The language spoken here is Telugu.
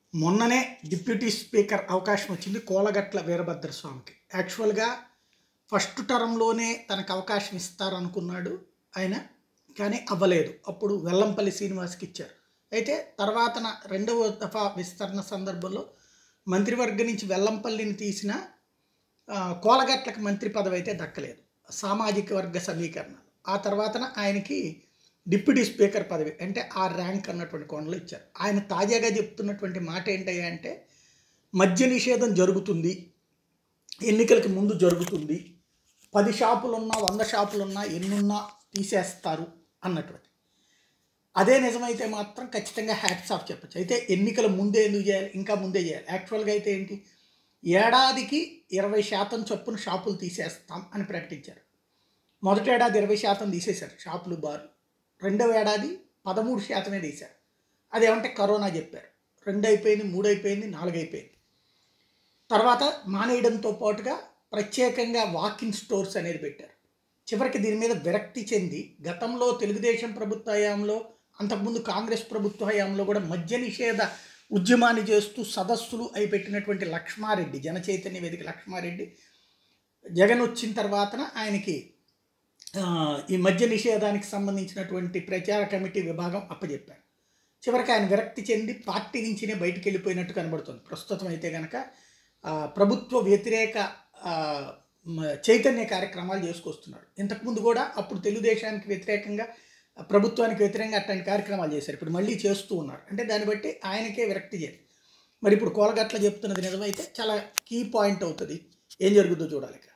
మొన్ననే డిప్యూటీ స్పీకర్ అవకాశం వచ్చింది కోలగట్ల వీరభద్ర స్వామికి యాక్చువల్గా ఫస్ట్ టర్మ్లోనే తనకు అవకాశం ఇస్తారనుకున్నాడు ఆయన కానీ అవ్వలేదు అప్పుడు వెల్లంపల్లి శ్రీనివాస్కి ఇచ్చారు అయితే తర్వాత రెండవ దఫా విస్తరణ సందర్భంలో మంత్రివర్గం నుంచి వెల్లంపల్లిని తీసిన ఆ, కోలగట్లకు మంత్రి పదవి అయితే దక్కలేదు సామాజిక వర్గ సమీకరణ ఆ తర్వాతన ఆయనకి డిప్యూటీ స్పీకర్ పదవి అంటే ఆ ర్యాంక్ అన్నటువంటి కోణంలో ఇచ్చారు ఆయన తాజాగా చెప్తున్నటువంటి మాట ఏంటయ్యా అంటే మద్య నిషేధం జరుగుతుంది ఎన్నికలకి ముందు జరుగుతుంది పది షాపులున్నా వంద షాపులున్నా ఎన్నున్నా తీసేస్తారు అన్నటువంటి అదే నిజమైతే మాత్రం ఖచ్చితంగా హ్యాట్స్ ఆఫ్ చెప్పచ్చు అయితే ఎన్నికల ముందే ఎందుకు చేయాలి ఇంకా ముందే చేయాలి యాక్చువల్గా అయితే ఏంటి ఏడాదికి ఇరవై శాతం చొప్పున షాపులు తీసేస్తాం అని ప్రకటించారు మొదటి ఏడాది ఇరవై శాతం తీసేశారు షాపులు బార్లు రెండవ ఏడాది పదమూడు శాతమే తీశారు అదేమంటే కరోనా చెప్పారు రెండు అయిపోయింది మూడు అయిపోయింది నాలుగు అయిపోయింది తర్వాత మానేయడంతో పాటుగా ప్రత్యేకంగా వాకిన్ స్టోర్స్ అనేది పెట్టారు చివరికి దీని మీద విరక్తి చెంది గతంలో తెలుగుదేశం ప్రభుత్వ హయాంలో అంతకుముందు కాంగ్రెస్ ప్రభుత్వ హయాంలో కూడా మద్య నిషేధ ఉద్యమాన్ని చేస్తూ సదస్సులు అయి పెట్టినటువంటి లక్ష్మారెడ్డి జనచైతన్య వేదిక లక్ష్మారెడ్డి జగన్ వచ్చిన తర్వాతన ఆయనకి ఆ, ఈ మద్య నిషేధానికి సంబంధించినటువంటి ప్రచార కమిటీ విభాగం అప్పచెప్పారు చివరికి ఆయన విరక్తి చెంది పార్టీ నుంచినే బయటికి వెళ్ళిపోయినట్టు కనబడుతుంది ప్రస్తుతం అయితే కనుక ఆ, ప్రభుత్వ వ్యతిరేక ఆ, మ- చైతన్య కార్యక్రమాలు చేసుకొస్తున్నారు ఇంతకుముందు కూడా అప్పుడు తెలుగుదేశానికి వ్యతిరేకంగా ఆ, ప్రభుత్వానికి వ్యతిరేకంగా అట్లాంటి కార్యక్రమాలు చేశారు ఇప్పుడు మళ్ళీ చేస్తూ ఉన్నారు అంటే దాన్ని బట్టి ఆయనకే విరక్తి చేయాలి మరి ఇప్పుడు కోలగట్ల చెప్తున్నది నిజమైతే చాలా కీ పాయింట్ అవుతుంది ఏం జరుగుతుందో చూడాలి